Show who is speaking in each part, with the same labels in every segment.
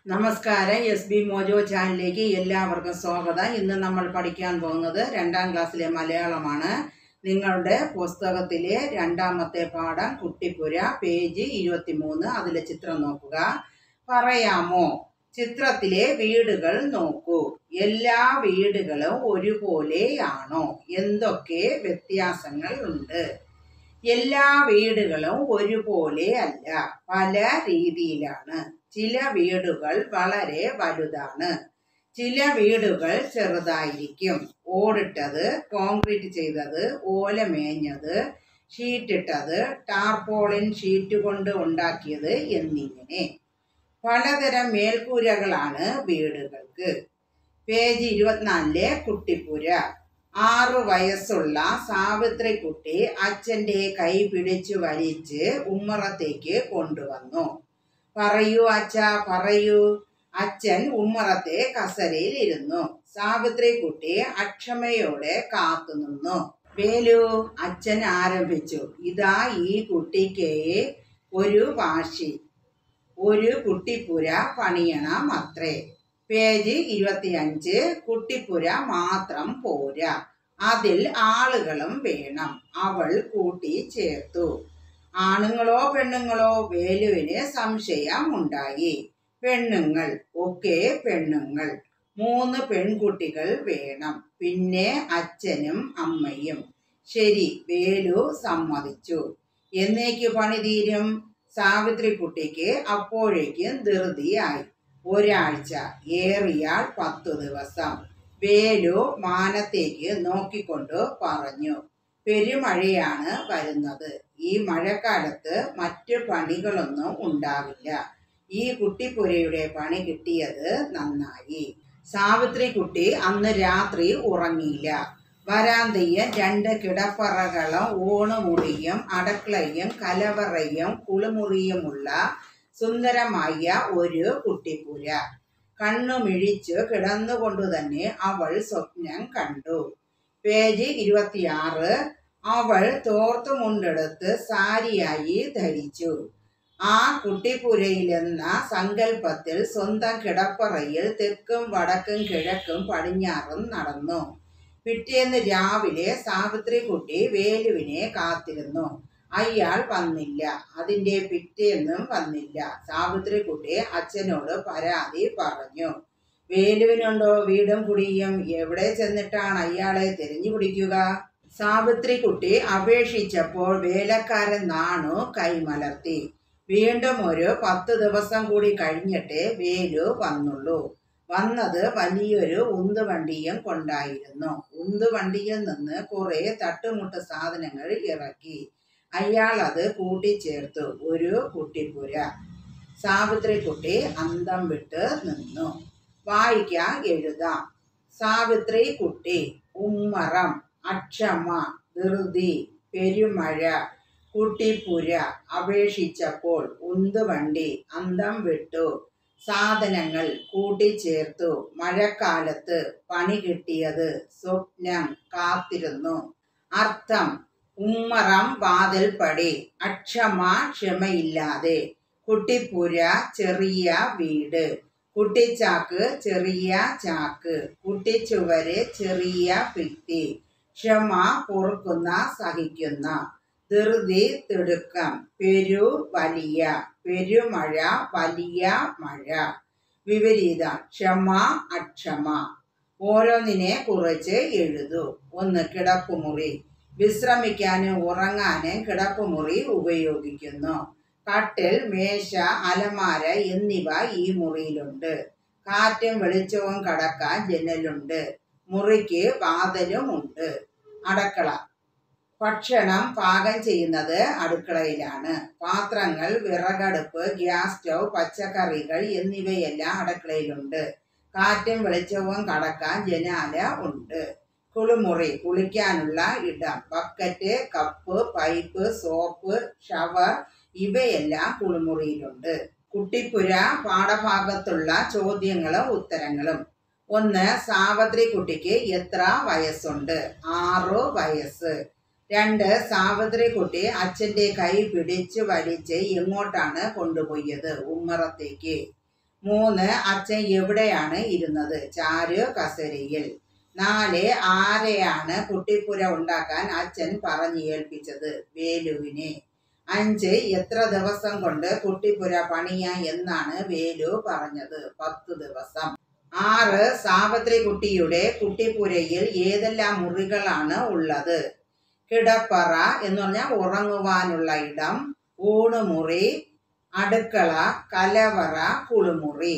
Speaker 1: നമസ്കാരം S B mojo ചാനലിലേക്ക് എല്ലാവർക്കും സ്വാഗതം ഇന്ന് നമ്മൾ പഠിക്കാൻ പോകുന്നത് രണ്ടാം ക്ലാസ്സിലെ മലയാളമാണ് നിങ്ങളുടെ പുസ്തകത്തിലെ രണ്ടാമത്തെ പാഠം കുട്ടിപ്പുര പേജ് ഇരുപത്തിമൂന്ന് അതിലെ ചിത്രം നോക്കുക പറയാമോ ചിത്രത്തിലെ വീടുകൾ നോക്കൂ എല്ലാ വീടുകളും ഒരുപോലെയാണോ എന്തൊക്കെ വ്യത്യാസങ്ങൾ ഉണ്ട് എല്ലാ വീടുകളും ഒരുപോലെ അല്ല പല രീതിയിലാണ് ചില വീടുകൾ വളരെ വലുതാണ് ചില വീടുകൾ ചെറുതായിരിക്കും ഓടിട്ടത് കോൺക്രീറ്റ് ചെയ്തത് ഓല മേഞ്ഞത് ഷീറ്റിട്ടത് ടാർപോളിൻ ഷീറ്റ് കൊണ്ട് ഉണ്ടാക്കിയത് എന്നിങ്ങനെ പലതരം മേൽക്കൂരകളാണ് വീടുകൾക്ക് പേജ് ഇരുപത്തിനാലിലെ കുട്ടിപ്പുര ആറു വയസ്സുള്ള സാവിത്രിക്കുട്ടി അച്ഛൻ്റെ കൈ പിടിച്ചു വലിച്ച് ഉമ്മറത്തേക്ക് കൊണ്ടുവന്നു പറയൂ അച്ഛ പറയൂ അച്ഛൻ ഉമ്മറത്തെ കസരയിൽ ഇരുന്നു സാവിത്രിക്കുട്ടി അക്ഷമയോടെ കാത്തുനിന്നു വേലു അച്ഛൻ ആരംഭിച്ചു ഇതാ ഈ കുട്ടിക്ക് ഒരു വാശി ഒരു കുട്ടിപ്പുര പണിയണം അത്രേ പേജ് ഇരുപത്തിയഞ്ച് കുട്ടിപ്പുര മാത്രം പോരാ അതിൽ ആളുകളും വേണം അവൾ കൂട്ടി ചേർത്തു ആണുങ്ങളോ പെണ്ണുങ്ങളോ വേലുവിന് സംശയം ഉണ്ടായി പെണ്ണുങ്ങൾ ഒക്കെ പെണ്ണുങ്ങൾ മൂന്ന് പെൺകുട്ടികൾ വേണം പിന്നെ അച്ഛനും അമ്മയും ശരി വേലു സമ്മതിച്ചു എന്നേക്ക് പണി തീരും സാവിത്രിക്കുട്ടിക്ക് അപ്പോഴേക്കും ധൃതിയായി ഒരാഴ്ച ഏറിയാൽ പത്തു ദിവസം വേലു മാനത്തേക്ക് നോക്കിക്കൊണ്ട് പറഞ്ഞു പെരുമഴയാണ് വരുന്നത് ഈ മഴക്കാലത്ത് മറ്റു പണികളൊന്നും ഉണ്ടാവില്ല ഈ കുട്ടിപ്പുരയുടെ പണി കിട്ടിയത് നന്നായി സാവിത്രിക്കുട്ടി അന്ന് രാത്രി ഉറങ്ങിയില്ല വരാന്തയും രണ്ട് കിടപ്പറകളും ഊണുമുറിയും അടക്കളയും കലവറയും കുളിമുറിയുമുള്ള സുന്ദരമായ ഒരു കുട്ടിപ്പുര കണ്ണുമിഴിച്ച് കിടന്നുകൊണ്ട് തന്നെ അവൾ സ്വപ്നം കണ്ടു പേജ് ഇരുപത്തിയാറ് അവൾ തോർത്തുമുണ്ടെടുത്ത് സാരിയായി ധരിച്ചു ആ കുട്ടിപ്പുരയിലെന്ന സങ്കല്പത്തിൽ സ്വന്തം കിടപ്പറയിൽ തെക്കും വടക്കും കിഴക്കും പടിഞ്ഞാറും നടന്നു പിറ്റേന്ന് രാവിലെ സാവിത്രിക്കുട്ടി വേലുവിനെ കാത്തിരുന്നു അയാൾ വന്നില്ല അതിന്റെ പിറ്റേന്നും വന്നില്ല സാവിത്രിക്കുട്ടി അച്ഛനോട് പരാതി പറഞ്ഞു വേലുവിനുണ്ടോ വീടും കുടിയും എവിടെ ചെന്നിട്ടാണ് അയാളെ തിരഞ്ഞു പിടിക്കുക സാവിത്രിക്കുട്ടി അപേക്ഷിച്ചപ്പോൾ വേലക്കാരൻ നാണു കൈമലർത്തി വീണ്ടും ഒരു പത്ത് ദിവസം കൂടി കഴിഞ്ഞിട്ടേ വേലു വന്നുള്ളൂ വന്നത് വലിയൊരു ഉന്തുവണ്ടിയും കൊണ്ടായിരുന്നു ഉന്തുവണ്ടിയിൽ നിന്ന് കുറെ തട്ടുമുട്ട് സാധനങ്ങൾ ഇറക്കി അയാൾ അത് കൂട്ടിച്ചേർത്തു ഒരു കുട്ടിപ്പുര സാവിത്രിക്കുട്ടി അന്തം വിട്ട് നിന്നു വായിക്കാം എഴുതാം സാവിത്രി കുട്ടി ഉമ്മറം അക്ഷമ ധൃതി പെരുമഴ കുട്ടിപ്പുര അപേക്ഷിച്ചപ്പോൾ ഉന്തുവണ്ടി അന്തം വിട്ടു സാധനങ്ങൾ കൂട്ടിച്ചേർത്തു മഴക്കാലത്ത് പണി കിട്ടിയത് സ്വപ്നം കാത്തിരുന്നു അർത്ഥം ഉമ്മറം വാതിൽപ്പടി അക്ഷമ ക്ഷമയില്ലാതെ കുട്ടിപ്പുര ചെറിയ വീട് കുട്ടിച്ചാക്ക് ചെറിയ ചാക്ക് കുട്ടിച്ചുവര് ചെറിയ ഭിത്തി ക്ഷമ പൊറുക്കുന്ന സഹിക്കുന്ന ധൃതി തിടുക്കം പെരു വലിയ പെരുമഴ വലിയ മഴ വിപരീത ക്ഷമ അക്ഷമ ഓരോന്നിനെ കുറിച്ച് എഴുതൂ ഒന്ന് കിടപ്പുമുറി വിശ്രമിക്കാനും ഉറങ്ങാനും കിടപ്പുമുറി ഉപയോഗിക്കുന്നു കട്ടിൽ മേശ അലമാര എന്നിവ ഈ മുറിയിലുണ്ട് കാറ്റും വെളിച്ചവും കടക്കാൻ ജനലുണ്ട് മുറിക്ക് വാതിലും ഉണ്ട് അടക്കള ഭക്ഷണം പാകം ചെയ്യുന്നത് അടുക്കളയിലാണ് പാത്രങ്ങൾ വിറകടുപ്പ് ഗ്യാസ് സ്റ്റൗ പച്ചക്കറികൾ എന്നിവയെല്ലാം അടുക്കളയിലുണ്ട് കാറ്റും വെളിച്ചവും കടക്കാൻ ജനാല ഉണ്ട് കുളിമുറി കുളിക്കാനുള്ള ഇടം bucket cup pipe soap shower ഇവയെല്ലാം കുളിമുറിയിലുണ്ട് കുട്ടിപ്പുര പാഠഭാഗത്തുള്ള ചോദ്യങ്ങളും ഉത്തരങ്ങളും ഒന്ന് സാവത്രി കുട്ടിക്ക് എത്ര വയസ്സുണ്ട് ആറു വയസ്സ് രണ്ട് സാവിത്രി കുട്ടി അച്ഛൻ്റെ കൈ പിടിച്ചു വലിച്ച് എങ്ങോട്ടാണ് കൊണ്ടുപോയത് ഉമ്മറത്തേക്ക് മൂന്ന് അച്ഛൻ എവിടെയാണ് ഇരുന്നത് ചാരു കസേരയിൽ നാല് ആരെയാണ് കുട്ടിപ്പുര ഉണ്ടാക്കാൻ അച്ഛൻ പറഞ്ഞു ഏൽപ്പിച്ചത് വേലുവിനെ അഞ്ച് എത്ര ദിവസം കൊണ്ട് കുട്ടിപ്പുര പണിയാം എന്നാണ് വേലു പറഞ്ഞത് പത്ത് ദിവസം ആറ് സാവിത്രി കുട്ടിയുടെ കുട്ടിപ്പുരയിൽ ഏതെല്ലാം മുറികളാണ് ഉള്ളത് കിടപ്പറ എന്ന് പറഞ്ഞാൽ ഉറങ്ങുവാനുള്ള ഇടം ഊണുമുറി അടുക്കള കലവറ കുളിമുറി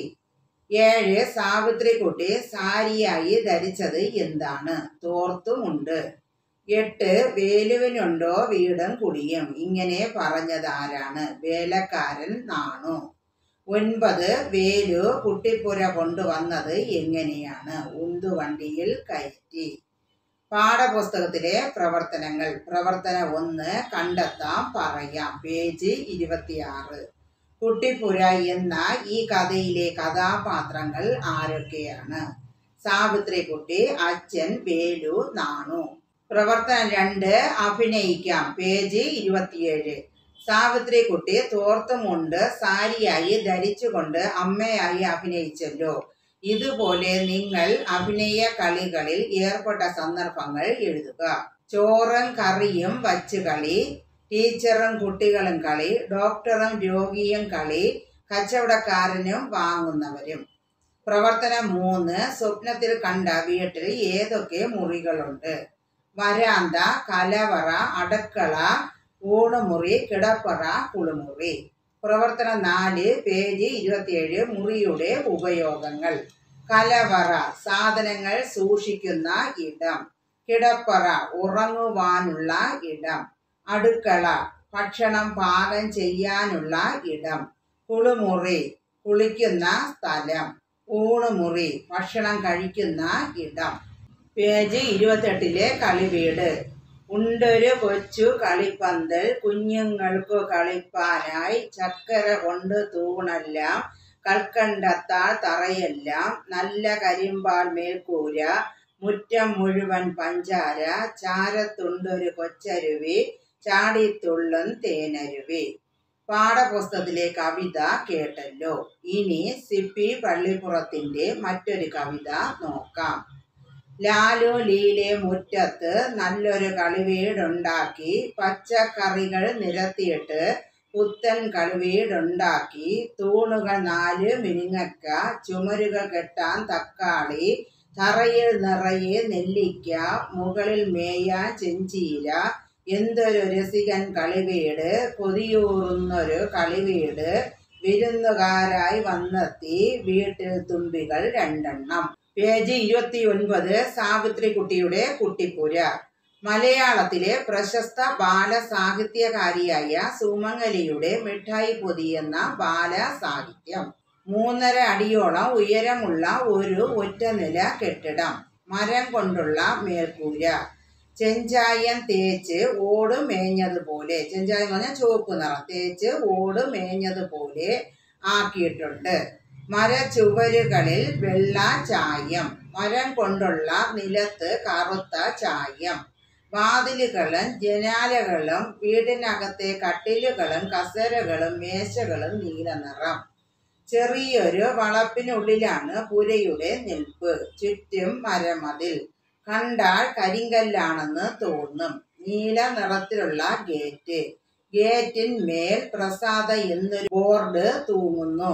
Speaker 1: ഏഴ് സാവിത്രിക്കുട്ടി സാരിയായി ധരിച്ചത് എന്താണ് തോർത്തുമുണ്ട് എട്ട് വേലുവിനുണ്ടോ വീടും കുടിയും ഇങ്ങനെ പറഞ്ഞത് ആരാണ് വേലക്കാരൻ നാണു ഒൻപത് വേലു കുട്ടിപ്പുര കൊണ്ടുവന്നത് എങ്ങനെയാണ് ഉന്തുവണ്ടിയിൽ കയറ്റി പാഠപുസ്തകത്തിലെ പ്രവർത്തനങ്ങൾ പ്രവർത്തനം ഒന്ന് കണ്ടെത്താം പറയാം പേജ് ഇരുപത്തിയാറ് കുട്ടിപ്പുര എന്ന ഈ കഥയിലെ കഥാപാത്രങ്ങൾ ആരൊക്കെയാണ് സാവിത്രിക്കുട്ടി അച്ഛൻ വേലു നാണു പ്രവർത്തനം രണ്ട് അഭിനയിക്കാം പേജ് ഇരുപത്തിയേഴ് സാവിത്രിക്കുട്ടി തോർത്തുമുണ്ട് സാരിയായി ധരിച്ചുകൊണ്ട് അമ്മയായി അഭിനയിച്ചല്ലോ ഇതുപോലെ നിങ്ങൾ അഭിനയ കളികളിൽ ഏർപ്പെട്ട സന്ദർഭങ്ങൾ എഴുതുക ചോറും കറിയും വച്ച് കളി ടീച്ചറും കുട്ടികളും കളി ഡോക്ടറും രോഗിയും കളി കച്ചവടക്കാരനും വാങ്ങുന്നവരും പ്രവർത്തനം മൂന്ന് സ്വപ്നത്തിൽ കണ്ട വീട്ടിൽ ഏതൊക്കെ മുറികളുണ്ട് വരാന്ത കലവറ അടുക്കള ഊണുമുറി കിടപ്പറ കുളിമുറി പ്രവർത്തനം നാല് പേജ് ഇരുപത്തിയേഴ് മുറിയുടെ ഉപയോഗങ്ങൾ കലവറ സാധനങ്ങൾ സൂക്ഷിക്കുന്ന ഇടം കിടപ്പറ ഉറങ്ങുവാനുള്ള ഇടം അടുക്കള ഭക്ഷണം പാകം ചെയ്യാനുള്ള ഇടം കുളിമുറി കുളിക്കുന്ന സ്ഥലം ഊണുമുറി ഭക്ഷണം കഴിക്കുന്ന ഇടം പേജ് ഇരുപത്തെട്ടിലെ കളിവീട് ഉണ്ടൊരു കൊച്ചു കളിപ്പന്തൽ കുഞ്ഞുങ്ങൾക്കു കളിപ്പാനായി ചക്കര കൊണ്ട് തൂണെല്ലാം കൽക്കണ്ടത്താൾ തറയെല്ലാം നല്ല കരിമ്പാൽ മേൽക്കൂര മുറ്റം മുഴുവൻ പഞ്ചാര ചാരത്തുണ്ടൊരു കൊച്ചരുവി ചാടിത്തുള്ളും തേനരുവി പാഠപുസ്തകത്തിലെ കവിത കേട്ടല്ലോ ഇനി സിപ്പി പള്ളിപ്പുറത്തിന്റെ മറ്റൊരു കവിത നോക്കാം ലാലു ലീലെ മുറ്റത്ത് നല്ലൊരു കളിവീടുണ്ടാക്കി പച്ചക്കറികൾ നിരത്തിയിട്ട് പുത്തൻ കളിവീടുണ്ടാക്കി തൂണുകൾ നാല് മിനിങ്ങക്ക ചുമരുകൾ കെട്ടാൻ തക്കാളി തറയിൽ നിറയെ നെല്ലിക്ക മുകളിൽ മേയാൻ ചെഞ്ചീര എന്തൊരു രസികൻ കളിവീട് കൊതിയൂറുന്നൊരു കളിവീട് വിരുന്നുകാരായി വന്നെത്തി വീട്ടിൽ തുമ്പികൾ രണ്ടെണ്ണം പേജ് ഇരുപത്തി ഒൻപത് സാവിത്രിക്കുട്ടിയുടെ കുട്ടിപ്പുര മലയാളത്തിലെ പ്രശസ്ത ബാലസാഹിത്യകാരിയായ സുമംഗലിയുടെ മിഠായി പൊതി എന്ന ബാലസാഹിത്യം മൂന്നര അടിയോളം ഉയരമുള്ള ഒരു ഒറ്റനില കെട്ടിടം മരം കൊണ്ടുള്ള മേൽക്കൂര ചെഞ്ചായം തേച്ച് ഓട് മേഞ്ഞതുപോലെ ചെഞ്ചായം എന്ന് പറഞ്ഞാൽ ചുവപ്പ് നിറം തേച്ച് ഓട് മേഞ്ഞതുപോലെ ആക്കിയിട്ടുണ്ട് മരച്ചുവരുകളിൽ വെള്ള ചായം മരം കൊണ്ടുള്ള നിലത്ത് കറുത്ത ചായം വാതിലുകളും ജനാലകളും വീടിനകത്തെ കട്ടിലുകളും കസേരകളും മേശകളും നീല നിറം ചെറിയൊരു വളപ്പിനുള്ളിലാണ് പുരയുടെ നിൽപ്പ് ചുറ്റും മരമതിൽ കണ്ടാൽ കരിങ്കല്ലാണെന്ന് തോന്നും നീല നിറത്തിലുള്ള ഗേറ്റ് ഗേറ്റിന്മേൽ പ്രസാദ എന്നൊരു ബോർഡ് തൂങ്ങുന്നു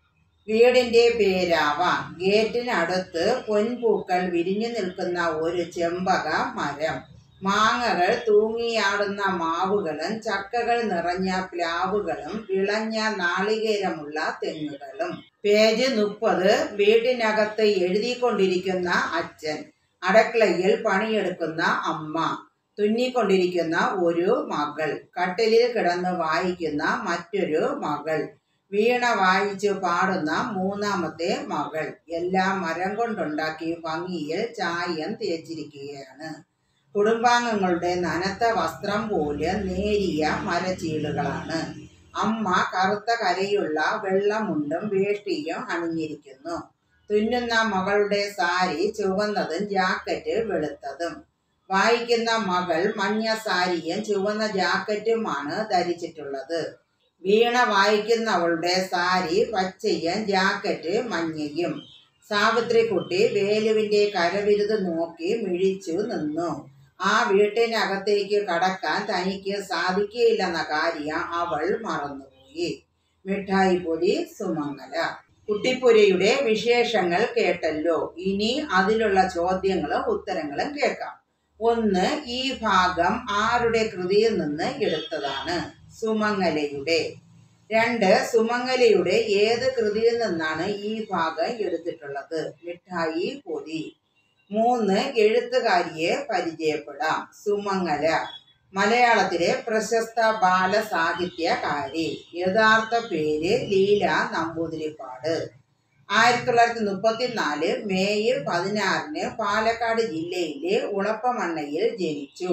Speaker 1: വീടിന്റെ പേരാവാം ഗേറ്റിനടുത്ത് പൊൻപൂക്കൾ വിരിഞ്ഞു നിൽക്കുന്ന ഒരു ചെമ്പക മരം മാങ്ങകൾ തൂങ്ങിയാടുന്ന മാവുകളും ചക്കകൾ നിറഞ്ഞ പ്ലാവുകളും വിളഞ്ഞ നാളികേരമുള്ള തെങ്ങുകളും പേജ് മുപ്പത് വീട്ടിനകത്ത് എഴുതിക്കൊണ്ടിരിക്കുന്ന അച്ഛൻ അടുക്കളയിൽ പണിയെടുക്കുന്ന അമ്മ തുന്നിക്കൊണ്ടിരിക്കുന്ന ഒരു മകൾ കട്ടിലിൽ കിടന്ന് വായിക്കുന്ന മറ്റൊരു മകൾ വീണ വായിച്ചു പാടുന്ന മൂന്നാമത്തെ മകൾ എല്ലാം മരം കൊണ്ടുണ്ടാക്കി ഭംഗിയിൽ ചായം തേച്ചിരിക്കുകയാണ് കുടുംബാംഗങ്ങളുടെ നനത്ത വസ്ത്രം പോലെ നേരിയ മരച്ചീളുകളാണ് അമ്മ കറുത്ത കരയുള്ള വെള്ളമുണ്ടും വേഷ്ടിയും അണിഞ്ഞിരിക്കുന്നു തുന്നുന്ന മകളുടെ സാരി ചുവന്നതും ജാക്കറ്റ് വെളുത്തതും വായിക്കുന്ന മകൾ മഞ്ഞ സാരിയും ചുവന്ന ജാക്കറ്റുമാണ് ധരിച്ചിട്ടുള്ളത് വീണ വായിക്കുന്നവളുടെ സാരി പച്ചയും ജാക്കറ്റ് മഞ്ഞയും സാവിത്രിക്കുട്ടി വേലുവിന്റെ കരവിരുത് നോക്കി മിഴിച്ചു നിന്നു ആ വീട്ടിനകത്തേക്ക് കടക്കാൻ തനിക്ക് സാധിക്കുകയില്ലെന്ന കാര്യം അവൾ മറന്നുപോയി മിഠായി പൊതി സുമംഗല കുട്ടിപ്പുരയുടെ വിശേഷങ്ങൾ കേട്ടല്ലോ ഇനി അതിലുള്ള ചോദ്യങ്ങളും ഉത്തരങ്ങളും കേൾക്കാം ഒന്ന് ഈ ഭാഗം ആരുടെ കൃതിയിൽ നിന്ന് എടുത്തതാണ് സുമംഗലയുടെ രണ്ട് സുമംഗലയുടെ ഏത് കൃതിയിൽ നിന്നാണ് ഈ ഭാഗം എടുത്തിട്ടുള്ളത് മിഠായി പൊതി മൂന്ന് എഴുത്തുകാരിയെ പരിചയപ്പെടാം സുമംഗല മലയാളത്തിലെ പ്രശസ്ത ബാലസാഹിത്യകാരി യഥാർത്ഥ പേര് ലീല നമ്പൂതിരിപ്പാട് ആയിരത്തി തൊള്ളായിരത്തി മുപ്പത്തിനാല് മെയ് പതിനാറിന് പാലക്കാട് ജില്ലയിലെ ഉളപ്പമണ്ണയിൽ ജനിച്ചു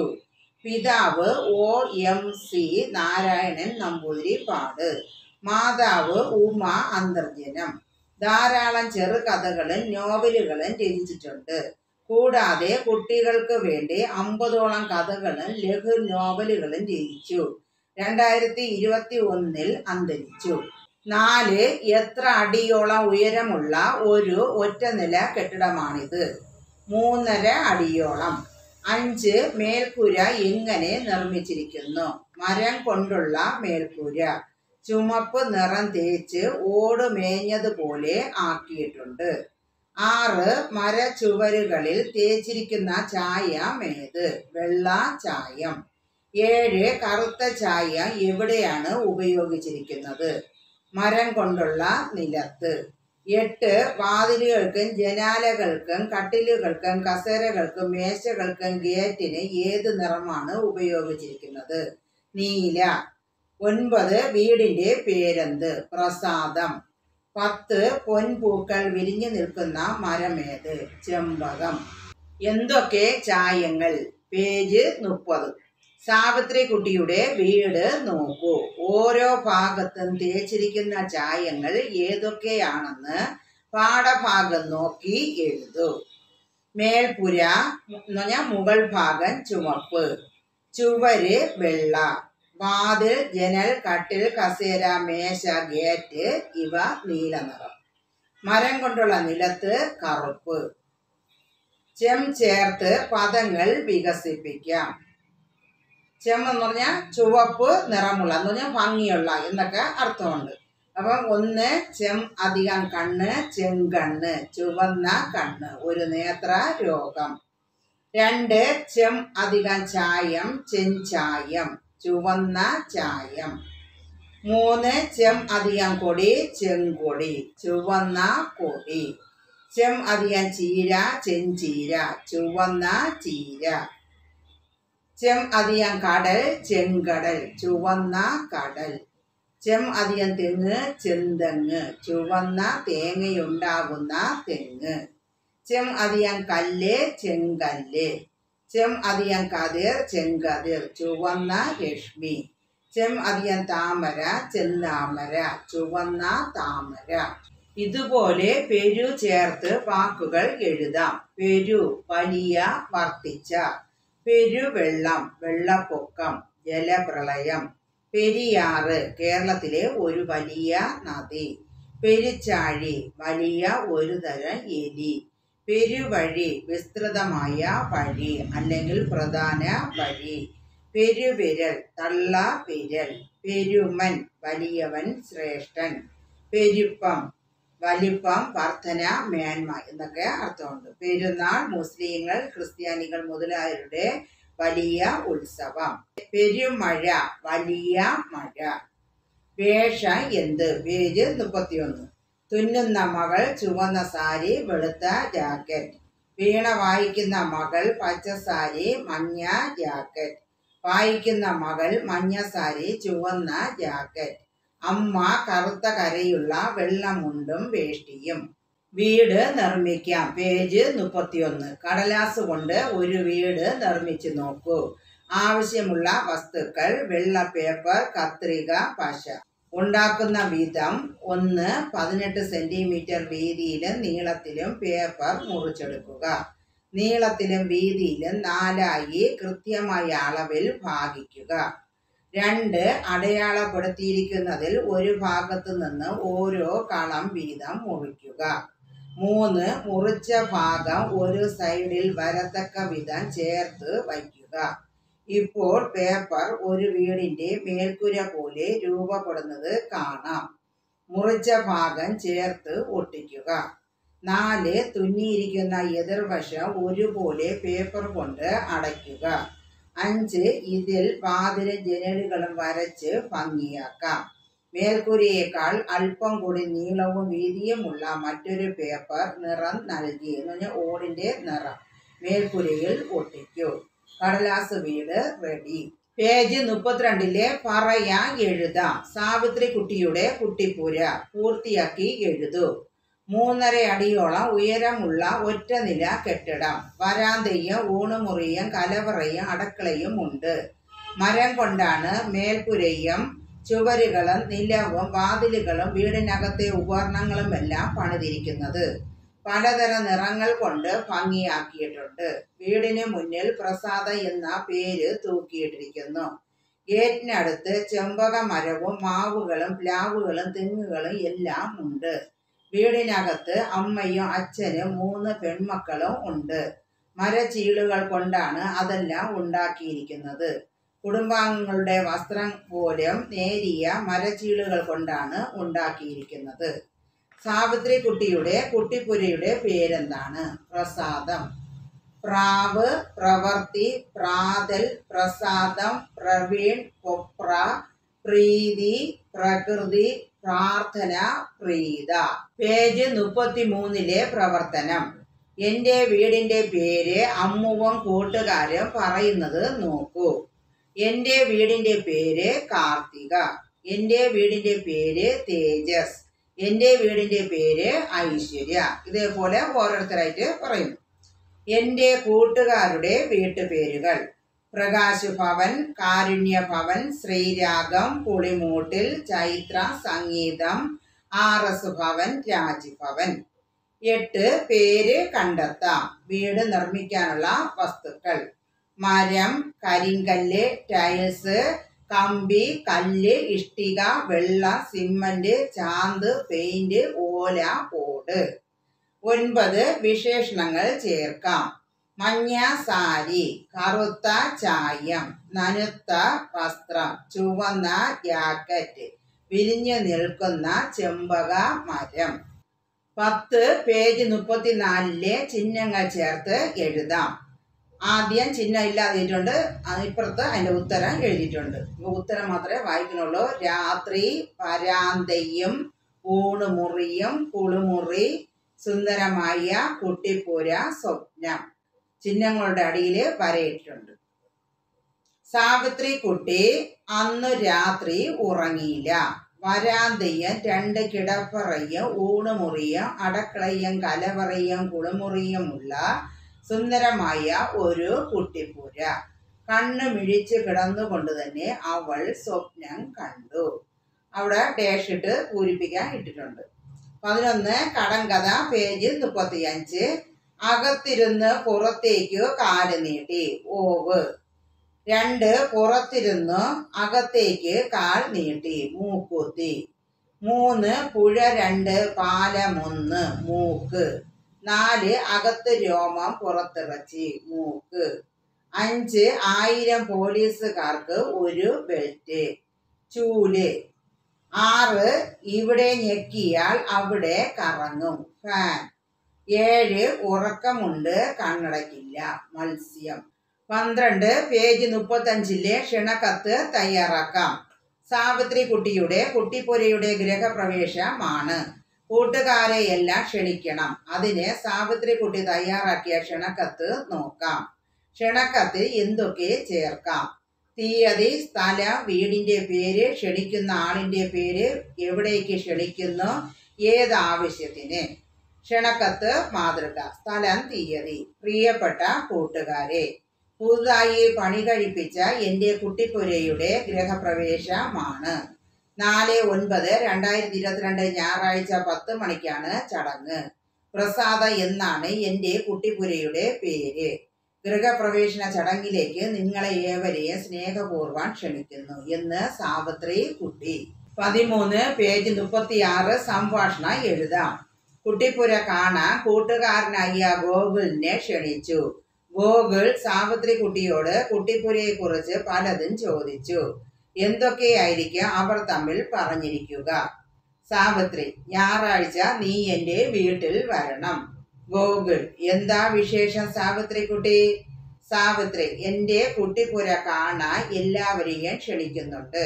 Speaker 1: പിതാവ് O M C Narayanan Namboodiripad മാതാവ് ഉമ അന്തർജനം ധാരാളം ചെറുകഥകളും നോവലുകളും രചിച്ചിട്ടുണ്ട് കൂടാതെ കുട്ടികൾക്ക് വേണ്ടി അമ്പതോളം കഥകളും ലഘു നോവലുകളും രചിച്ചു രണ്ടായിരത്തി ഇരുപത്തി ഒന്നിൽ അന്തരിച്ചു നാല് എത്ര അടിയോളം ഉയരമുള്ള ഒരു ഒറ്റനില കെട്ടിടമാണിത് മൂന്നര അടിയോളം അഞ്ച് മേൽക്കൂര എങ്ങനെ നിർമ്മിച്ചിരിക്കുന്നു മരം കൊണ്ടുള്ള മേൽക്കൂര ചുമപ്പ് നിറം തേച്ച് ഓട് മേഞ്ഞതുപോലെ ആക്കിയിട്ടുണ്ട് ആറ് മരച്ചുവരുകളിൽ തേച്ചിരിക്കുന്ന ചായമേത് വെള്ള ചായം ഏഴ് കറുത്ത ചായ എവിടെയാണ് ഉപയോഗിച്ചിരിക്കുന്നത് മരം കൊണ്ടുള്ള നിലത്ത് എട്ട് വാതിലുകൾക്കും ജനാലകൾക്കും കട്ടിലുകൾക്കും കസേരകൾക്കും മേശകൾക്കും ഗേറ്റിന് ഏത് നിറമാണ് ഉപയോഗിച്ചിരിക്കുന്നത് നീല ഒൻപത് വീടിന്റെ പേരെന്ത് പ്രസാദം പത്ത് പൊൻപൂക്കൾ വിരിഞ്ഞു നിൽക്കുന്ന മരമേത് ചെമ്പകം എന്തൊക്കെ ചായങ്ങൾ പേജ് മുപ്പത് സാവിത്രി കുട്ടിയുടെ വീട് നോക്കൂ ഓരോ ഭാഗത്തും തേച്ചിരിക്കുന്ന ചായങ്ങൾ ഏതൊക്കെയാണെന്ന് പാഠഭാഗം നോക്കി എഴുതൂ മേൽപ്പുര എന്ന് പറഞ്ഞാൽ മുകൾ ഭാഗം ചുമപ്പ് ചുവര് വെള്ള വാതിൽ ജനൽ കട്ടിൽ കസേര മേശ ഗേറ്റ് ഇവ നീല നിറം മരം കൊണ്ടുള്ള നിലത്ത് കറുപ്പ് ചെം ചേർത്ത് പദങ്ങൾ വികസിപ്പിക്കാം ചെം എന്ന് പറഞ്ഞാൽ ചുവപ്പ് നിറമുള്ള എന്ന് പറഞ്ഞാൽ ഭംഗിയുള്ള എന്നൊക്കെ അർത്ഥമുണ്ട് അപ്പം ഒന്ന് ചെം അധികം കണ്ണ് ചെങ്കണ്ണ് ചുവന്ന കണ്ണ് ഒരു നേത്ര രോഗം രണ്ട് ചെം അധികം ചായം ചെഞ്ചായം ചുവന്ന ചായം മൂന്ന് ചെം അധികം കൊടി ചെങ്കൊടി ചുവന്ന കൊടി ചെം അധികം ചീര ചെഞ്ചീര ചുവന്ന ചീര ചെം അധികം കടൽ ചെങ്കടൽ ചുവന്ന കടൽ ചെം അധികം തെങ്ങ് ചെന്തെങ്ങ് ചുവന്ന തേങ്ങയുണ്ടാകുന്ന തെങ്ങ് ചെം അധികം കല്ല് ചെങ്കല്ല് ചെം അധികം കതിർ ചെങ്കതിർ ചുവന്ന രശ്മി ചെം അധികം താമര ചെന്താമര ചുവന്ന താമര ഇതുപോലെ പെരു ചേർത്ത് വാക്കുകൾ എഴുതാം പെരു വലിയ വർത്തിച്ച പെരുവെള്ളം വെള്ളപ്പൊക്കം ജലപ്രളയം പെരിയാറ് കേരളത്തിലെ ഒരു വലിയ നദി പെരിച്ചാഴി വലിയ ഒരു തരം എലി പെരുവഴി വിസ്തൃതമായ വഴി അല്ലെങ്കിൽ പ്രധാന വഴി പെരുവിരൽ തള്ള വിരൽ പെരുമൻ വലിയവൻ ശ്രേഷ്ഠൻ പെരുപ്പം വലിപ്പം വർധന മേന്മ എന്നൊക്കെ അർത്ഥമുണ്ട് പെരുന്നാൾ മുസ്ലിങ്ങൾ ക്രിസ്ത്യാനികൾ മുതലായവരുടെ വലിയ ഉത്സവം പെരുമഴ വലിയ മഴ വേഷ എന്ത് പേര് മുപ്പത്തിയൊന്ന് തുന്നുന്ന മകൾ ചുവന്ന സാരി വെളുത്ത ജാക്കറ്റ് വീണ വായിക്കുന്ന മകൾ പച്ച സാരി മഞ്ഞ ജാക്കറ്റ് വായിക്കുന്ന മകൾ മഞ്ഞ സാരി ചുവന്ന ജാക്കറ്റ് അമ്മ കറുത്ത കരയുള്ള വെള്ളമുണ്ടും വേഷ്ടിയും വീട് നിർമ്മിക്കാം പേജ് മുപ്പത്തിയൊന്ന് കടലാസ് കൊണ്ട് ഒരു വീട് നിർമ്മിച്ചു നോക്കൂ ആവശ്യമുള്ള വസ്തുക്കൾ വെള്ള പേപ്പർ കത്രിക പശ ഉണ്ടാക്കുന്ന വിധം ഒന്ന് പതിനെട്ട് സെന്റിമീറ്റർ വീതിയിലും നീളത്തിലും പേപ്പർ മുറിച്ചെടുക്കുക നീളത്തിലും വീതിയിലും നാലായി കൃത്യമായ അളവിൽ ഭാഗിക്കുക രണ്ട് അടയാളപ്പെടുത്തിയിരിക്കുന്നതിൽ ഒരു ഭാഗത്തു നിന്ന് ഓരോ കളം വീതം മുറിക്കുക മൂന്ന് മുറിച്ച ഭാഗം ഒരു സൈഡിൽ വരത്തക്ക വിധം ചേർത്ത് വയ്ക്കുക ഇപ്പോൾ പേപ്പർ ഒരു വീടിന്റെ മേൽക്കുര പോലെ രൂപപ്പെടുന്നത് കാണാം മുറിച്ച ഭാഗം ചേർത്ത് ഒട്ടിക്കുക നാല് തുന്നിയിരിക്കുന്ന എതിർവശം ഒരുപോലെ പേപ്പർ കൊണ്ട് അടയ്ക്കുക അഞ്ച് ഇതിൽ വാതില് ജനലുകളും വരച്ച് ഭംഗിയാക്കാം മേൽക്കൂരയേക്കാൾ അല്പം കൂടി നീളവും വീതിയുമുള്ള മറ്റൊരു പേപ്പർ നിറം നൽകി എന്ന് പറഞ്ഞാൽ ഓടിന്റെ നിറം മേൽക്കൂരയിൽ ഒട്ടിക്കൂ കടലാസ് വീട് റെഡി പേജ് മുപ്പത്തിരണ്ടിലെ പറയാ എഴുതാം സാവിത്രി കുട്ടിയുടെ കുട്ടിപ്പുര പൂർത്തിയാക്കി എഴുതൂ മൂന്നര അടിയോളം ഉയരമുള്ള ഒറ്റ നില കെട്ടിടം വരാന്തയും ഊണുമുറിയും കലവറയും അടക്കളയും ഉണ്ട് മരം കൊണ്ടാണ് മേൽപ്പുരയും ചുവരുകളും നിലവും വാതിലുകളും വീടിനകത്തെ ഉപകരണങ്ങളും എല്ലാം പണിതിരിക്കുന്നത് പലതരം നിറങ്ങൾ കൊണ്ട് ഭംഗിയാക്കിയിട്ടുണ്ട് വീടിന് മുന്നിൽ പ്രസാദ എന്ന പേര് തൂക്കിയിട്ടിരിക്കുന്നു ഗേറ്റിനടുത്ത് ചെമ്പക മരവും മാവുകളും പ്ലാവുകളും തെങ്ങുകളും എല്ലാം ഉണ്ട് വീടിനകത്ത് അമ്മയും അച്ഛനും മൂന്ന് പെൺമക്കളും ഉണ്ട് മരച്ചീളുകൾ കൊണ്ടാണ് അതെല്ലാം ഉണ്ടാക്കിയിരിക്കുന്നത് കുടുംബാംഗങ്ങളുടെ വസ്ത്രം പോലും നേരിയ മരച്ചീളുകൾ കൊണ്ടാണ് ഉണ്ടാക്കിയിരിക്കുന്നത് സാവിത്രി കുട്ടിയുടെ കുട്ടിപ്പുരയുടെ പേരെന്താണ് പ്രസാദം പ്രാവ് പ്രവർത്തി പ്രാതൽ പ്രസാദം പ്രവീൺ കൊപ്ര പ്രീതി പ്രകൃതി പ്രാർത്ഥന പ്രീത പേജ് മുപ്പത്തി മൂന്നിലെ പ്രവർത്തനം എന്റെ വീടിന്റെ പേര് അമ്മുവും കൂട്ടുകാരും പറയുന്നത് നോക്കൂ എന്റെ വീടിന്റെ പേര് കാർത്തിക എന്റെ വീടിന്റെ പേര് തേജസ് എന്റെ വീടിന്റെ പേര് ഐശ്വര്യ ഇതേപോലെ ഓരോരുത്തരായിട്ട് പറയുന്നു എന്റെ കൂട്ടുകാരുടെ വീട്ടുപേരുകൾ പ്രകാശ് ഭവൻ കാരുണ്യ ഭവൻ ശ്രീരാഗം പുളിമൂട്ടിൽ ചൈത്ര സംഗീതം ആർ എസ് ഭവൻ രാജ്ഭവൻ എട്ട് പേര് കണ്ടെത്താം വീട് നിർമ്മിക്കാനുള്ള വസ്തുക്കൾ മരം കരിങ്കല്ല് ടൈൽസ് കമ്പി കല്ല് ഇഷ്ടിക വെള്ളം സിമന്റ് ചാന്ത് പെയിന്റ് ഓല ഓട് ഒൻപത് വിശേഷണങ്ങൾ ചേർക്കാം മഞ്ഞ സാരി കറുത്ത ചായം നനുത്ത വസ്ത്രം ചുവന്ന ജാക്കറ്റ് വിരിഞ്ഞു നിൽക്കുന്ന ചെമ്പക മരം പത്ത് പേജ് മുപ്പത്തിനാലിലെ ചിഹ്നങ്ങൾ ചേർത്ത് എഴുതാം ആദ്യം ചിഹ്നം ഇല്ലാതിട്ടുണ്ട് ഇപ്പുറത്ത് അതിന്റെ ഉത്തരം എഴുതിയിട്ടുണ്ട് ഇപ്പൊ ഉത്തരം മാത്രമേ വായിക്കുന്നുള്ളൂ രാത്രി പരാന്തയും ഊണുമുറിയും കുളിമുറി സുന്ദരമായ കുട്ടിപ്പുര സ്വപ്നം ചിഹ്നങ്ങളുടെ അടിയിൽ വരയിട്ടുണ്ട് സാവിത്രി കുട്ടി അന്ന് രാത്രി ഉറങ്ങിയില്ല വരാന്തയും രണ്ട് കിടപ്പറയും ഊണുമുറിയും അടക്കളയും കലവറയും കുളിമുറിയുമുള്ള സുന്ദരമായ ഒരു കുട്ടിപ്പുര കണ്ണ് മിഴിച്ച് കിടന്നുകൊണ്ട് തന്നെ അവൾ സ്വപ്നം കണ്ടു അവിടെ ഡേഷ് ഇട്ട് പൂരിപ്പിക്കാൻ ഇട്ടിട്ടുണ്ട് പതിനൊന്ന് കടങ്കഥ പേജ് മുപ്പത്തിയഞ്ച് അകത്തിരുന്ന് പുറത്തേക്ക് കാല് നീട്ടി ഓവ് രണ്ട് പുറത്തിരുന്ന് അകത്തേക്ക് കാൽ നീട്ടി മൂക്കുത്തി മൂന്ന് പുഴ രണ്ട് പാലമൊന്ന് മൂക്ക് നാല് അകത്ത് രോമം പുറത്തിറച്ചി മൂക്ക് അഞ്ച് ആയിരം പോലീസുകാർക്ക് ഒരു ബെൽറ്റ് ചൂല് ആറ് ഇവിടെ ഞെക്കിയാൽ അവിടെ കറങ്ങും ഫാൻ ഏഴ് ഉറക്കമുണ്ട് കണ്ണടക്കില്ല മത്സ്യം പന്ത്രണ്ട് പേജ് മുപ്പത്തഞ്ചിലെ ക്ഷണക്കത്ത് തയ്യാറാക്കാം സാവിത്രി കുട്ടിയുടെ കുട്ടിപ്പുരയുടെ ഗൃഹപ്രവേശമാണ് കൂട്ടുകാരെ എല്ലാം ക്ഷണിക്കണം അതിന് സാവിത്രി കുട്ടി തയ്യാറാക്കിയ ക്ഷണക്കത്ത് നോക്കാം ക്ഷണക്കത്തിൽ എന്തൊക്കെ ചേർക്കാം തീയതി സ്ഥലം വീടിന്റെ പേര് ക്ഷണിക്കുന്ന ആളിന്റെ പേര് എവിടേക്ക് ക്ഷണിക്കുന്നു ഏത് ആവശ്യത്തിന് ക്ഷണക്കത്ത് മാതൃക സ്ഥലം തീയതി പ്രിയപ്പെട്ട കൂട്ടുകാരെ പുതുതായി പണി കഴിപ്പിച്ച എൻ്റെ കുട്ടിപ്പുരയുടെ ഗൃഹപ്രവേശമാണ് നാല് ഒൻപത് രണ്ടായിരത്തി ഇരുപത്തിരണ്ട് ഞായറാഴ്ച പത്ത് മണിക്കാണ് ചടങ്ങ് പ്രസാദ എന്നാണ് എൻ്റെ കുട്ടിപ്പുരയുടെ പേര് ഗൃഹപ്രവേശന ചടങ്ങിലേക്ക് നിങ്ങളെ ഏവരെയും സ്നേഹപൂർവ്വം ക്ഷണിക്കുന്നു എന്ന് സാവിത്രി കുട്ടി പതിമൂന്ന് പേജ് മുപ്പത്തിയാറ് സംഭാഷണം എഴുതാം കുട്ടിപ്പുര കാണാൻ കൂട്ടുകാരനായ ഗോകുലിനെ ക്ഷണിച്ചു ഗോകുൽ സാവിത്രി കുട്ടിയോട് കുട്ടിപ്പുരയെ കുറിച്ച് പലതും ചോദിച്ചു എന്തൊക്കെയായിരിക്കും അവർ തമ്മിൽ പറഞ്ഞിരിക്കുക സാവിത്രി ഞായറാഴ്ച നീ എൻ്റെ വീട്ടിൽ വരണം ഗോകുൽ എന്താ വിശേഷം സാവിത്രി കുട്ടി സാവിത്രി എൻ്റെ കുട്ടിപ്പുര കാണാൻ എല്ലാവരെയും ക്ഷണിക്കുന്നുണ്ട്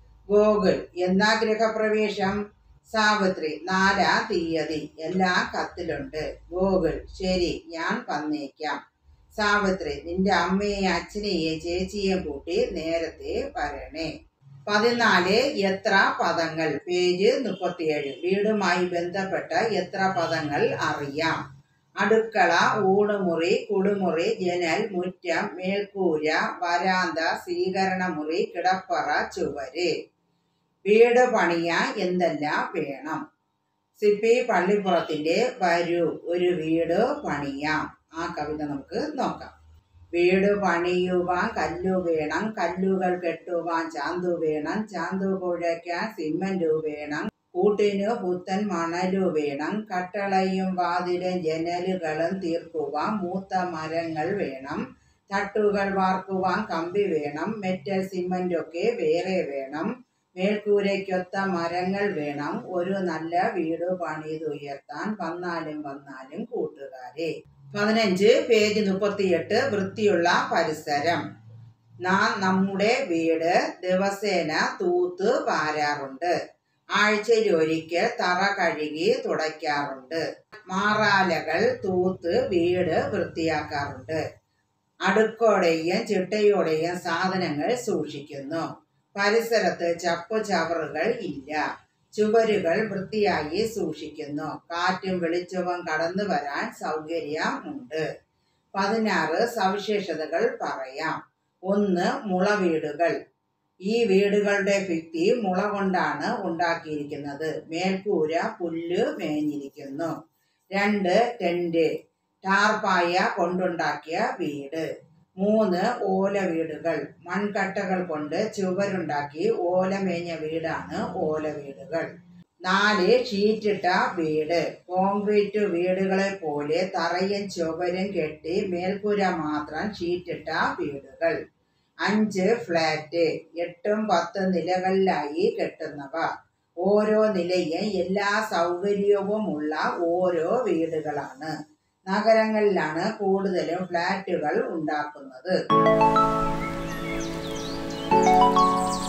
Speaker 1: ഗോകുൽ എന്നാ ഗൃഹപ്രവേശം സാവിത്രി നാലാം തീയതി എല്ലാം കത്തിലുണ്ട് ഗോകുൽ ശരി ഞാൻ വന്നേക്കാം സാവിത്രി നിന്റെ അമ്മയെ അച്ഛനെയും ചേച്ചിയെയും കൂട്ടി നേരത്തെ വരണേ പതിനാല് എത്ര പദങ്ങൾ പേജ് മുപ്പത്തിയേഴ് വീടുമായി ബന്ധപ്പെട്ട എത്ര പദങ്ങൾ അറിയാം അടുക്കള ഊണുമുറി കുളിമുറി ജനൽ മുറ്റം മേൽക്കൂര വരാന്ത സ്വീകരണമുറി കിടപ്പറ ചുവര് വീട് പണിയാൻ എന്തെല്ലാം വേണം സിപ്പി പള്ളിപ്പുറത്തിന്റെ വരൂ ഒരു വീട് പണിയാം ആ കവിത നമുക്ക് നോക്കാം വീട് പണിയുവാൻ കല്ലു വേണം കല്ലുകൾ കെട്ടുവാൻ ചാന്തു വേണം ചാന്തു കുഴയ്ക്കാൻ സിമന്റ് വേണം കൂട്ടിനു പുത്തൻ മണലു വേണം കട്ടളയും വാതിലും ജനലുകളും തീർക്കുവാൻ മൂത്ത മരങ്ങൾ വേണം തട്ടുകൾ വാർക്കുവാൻ കമ്പി വേണം മെറ്റൽ സിമന്റ് ഒക്കെ വേറെ വേണം മേൽക്കൂരയ്ക്കൊത്ത മരങ്ങൾ വേണം ഒരു നല്ല വീട് പണിതുയർത്താൻ വന്നാലും വന്നാലും കൂട്ടുകാരെ പതിനഞ്ച് പേജ് മുപ്പത്തിയെട്ട് വൃത്തിയുള്ള പരിസരം നാം നമ്മുടെ വീട് ദിവസേന തൂത്ത് വാരാറുണ്ട് ആഴ്ചയിൽ ഒരിക്കൽ തറ കഴുകി തുടയ്ക്കാറുണ്ട് മാറാലകൾ തൂത്ത് വീട് വൃത്തിയാക്കാറുണ്ട് അടുക്കോടെയും ചിട്ടയോടെയും സാധനങ്ങൾ സൂക്ഷിക്കുന്നു പരിസരത്ത് ചപ്പു ചവറുകൾ ഇല്ല ചുവരുകൾ വൃത്തിയായി സൂക്ഷിക്കുന്നു കാറ്റും വെളിച്ചവും കടന്നു വരാൻ സൗകര്യമുണ്ട് പതിനാറ് സവിശേഷതകൾ പറയാം ഒന്ന് മുള വീടുകൾ ഈ വീടുകളുടെ ഭിത്തി മുള കൊണ്ടാണ് ഉണ്ടാക്കിയിരിക്കുന്നത് മേൽക്കൂര പുല്ല് മേഞ്ഞിരിക്കുന്നു രണ്ട് ടെന്റ് ടാർപ്പായ കൊണ്ടുണ്ടാക്കിയ വീട് മൂന്ന് ഓല വീടുകൾ മൺകട്ടകൾ കൊണ്ട് ചുവരുണ്ടാക്കി ഓല മേഞ്ഞ വീടാണ് ഓല വീടുകൾ നാല് ഷീറ്റിട്ട വീട് കോൺക്രീറ്റ് വീടുകളെ പോലെ തറയും ചുവരും കെട്ടി മേൽക്കൂര മാത്രം ഷീറ്റിട്ട വീടുകൾ അഞ്ച് ഫ്ലാറ്റ് എട്ടും പത്ത് നിലകളിലായി കെട്ടുന്നവ ഓരോ നിലയും എല്ലാ സൗകര്യവുമുള്ള ഓരോ വീടുകളാണ് നഗരങ്ങളിലാണ് കൂടുതലും ഫ്ലാറ്റുകൾ ഉണ്ടാക്കുന്നത്